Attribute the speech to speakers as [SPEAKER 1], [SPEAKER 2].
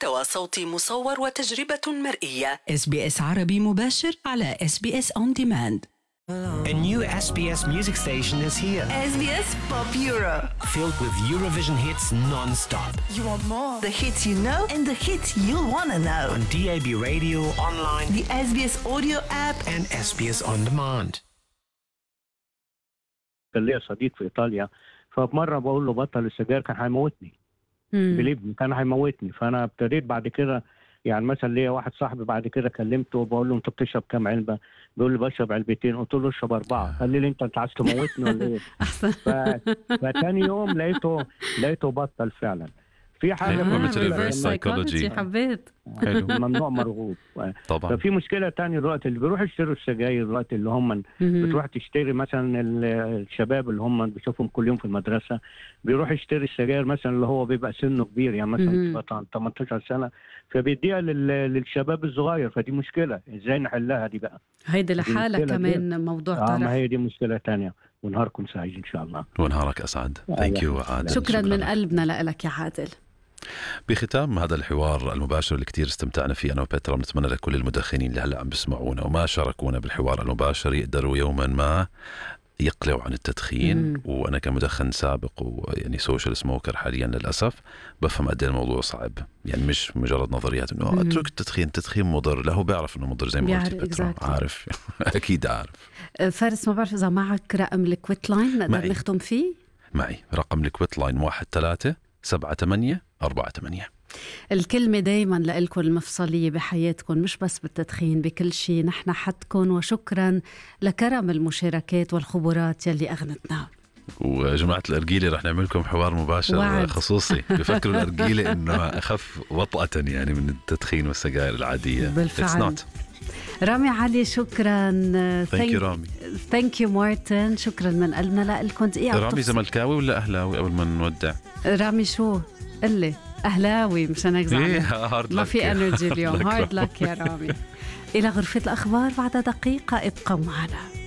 [SPEAKER 1] محتوى صوتي مصور وتجربة مرئية
[SPEAKER 2] اس بي اس عربي مباشر على اس بي اس اون ديماند
[SPEAKER 3] A new SBS music station is here,
[SPEAKER 4] SBS Pop Euro.
[SPEAKER 3] filled with Eurovision hits non-stop.
[SPEAKER 4] You want more? The hits you know and the hits you'll want to know.
[SPEAKER 3] On DAB radio, online,
[SPEAKER 4] The SBS audio app.
[SPEAKER 3] and SBS On Demand.
[SPEAKER 5] كان ليا صديق في ايطاليا ففي مره بقول له بطل السجاير كان هيموتني بليبني كان هيموتني فانا ابتديت بعد كده يعني مثلا ليا واحد صاحبي بعد كده كلمته بقول له انت بتشرب كام علبه؟ بيقول لي بشرب علبتين قلت له اشرب اربعه قال لي انت انت عايز تموتني ولا ايه؟
[SPEAKER 6] احسن
[SPEAKER 5] ف... فتاني يوم لقيته لقيته بطل فعلا في حاجه
[SPEAKER 7] أيوة،
[SPEAKER 5] في
[SPEAKER 7] مثل
[SPEAKER 5] المشكلة
[SPEAKER 7] الريفرس
[SPEAKER 5] إن
[SPEAKER 7] psychology.
[SPEAKER 6] حبيت
[SPEAKER 7] حلو
[SPEAKER 5] ممنوع مرغوب
[SPEAKER 7] طبعا
[SPEAKER 5] ففي مشكله تانية دلوقتي اللي بيروحوا يشتروا السجاير دلوقتي اللي هم
[SPEAKER 6] مهم.
[SPEAKER 5] بتروح تشتري مثلا ال- الشباب اللي هم بيشوفهم كل يوم في المدرسه بيروح يشتري السجاير مثلا اللي هو بيبقى سنه كبير يعني مثلا
[SPEAKER 6] مهم.
[SPEAKER 5] بيبقى 18 سنه فبيديها لل- للشباب الصغير فدي مشكله ازاي نحلها دي بقى
[SPEAKER 6] هيدي لحالها
[SPEAKER 5] مشكلة
[SPEAKER 6] كمان موضوع
[SPEAKER 5] اه ما
[SPEAKER 6] طرح
[SPEAKER 5] هي دي مشكله تانية ونهاركم سعيد ان شاء الله
[SPEAKER 7] ونهارك اسعد ثانك يو عادل
[SPEAKER 6] شكرا من قلبنا لك يا عادل
[SPEAKER 7] بختام هذا الحوار المباشر اللي كثير استمتعنا فيه انا وبيترا بنتمنى لكل المدخنين اللي هلا عم بيسمعونا وما شاركونا بالحوار المباشر يقدروا يوما ما يقلعوا عن التدخين
[SPEAKER 6] مم.
[SPEAKER 7] وانا كمدخن سابق ويعني سوشيال سموكر حاليا للاسف بفهم قد إيه الموضوع صعب يعني مش مجرد نظريات انه
[SPEAKER 6] مم.
[SPEAKER 7] اترك التدخين التدخين مضر لا هو بيعرف انه مضر زي ما
[SPEAKER 6] بيعرف
[SPEAKER 7] قلت بيترا
[SPEAKER 6] exactly.
[SPEAKER 7] عارف اكيد عارف
[SPEAKER 6] أه، فارس ما بعرف اذا معك رقم الكويت لاين نقدر
[SPEAKER 7] معي.
[SPEAKER 6] نختم فيه
[SPEAKER 7] معي رقم الكويت لاين 1 3 7 8 4 8
[SPEAKER 6] الكلمة دايما لإلكم المفصلية بحياتكم مش بس بالتدخين بكل شيء نحن حدكم وشكرا لكرم المشاركات والخبرات يلي أغنتنا
[SPEAKER 7] وجماعة الأرجيلة رح نعمل لكم حوار مباشر
[SPEAKER 6] وعد.
[SPEAKER 7] خصوصي بفكروا الأرجيلة إنه أخف وطأة يعني من التدخين والسجائر العادية
[SPEAKER 6] بالفعل. رامي علي شكرا
[SPEAKER 7] ثانك يو رامي
[SPEAKER 6] ثانك يو مارتن شكرا من قلبنا لكم دقيقة
[SPEAKER 7] رامي
[SPEAKER 6] وتفصل.
[SPEAKER 7] زملكاوي ولا أهلاوي قبل ما نودع؟
[SPEAKER 6] رامي شو؟ قلي أهلاوي مشان هيك
[SPEAKER 7] إيه
[SPEAKER 6] زعلان
[SPEAKER 7] هارد
[SPEAKER 6] ما
[SPEAKER 7] لك.
[SPEAKER 6] في انرجي اليوم
[SPEAKER 7] لك
[SPEAKER 6] هارد
[SPEAKER 7] رامي.
[SPEAKER 6] لك يا رامي إلى غرفة الأخبار بعد دقيقة ابقوا معنا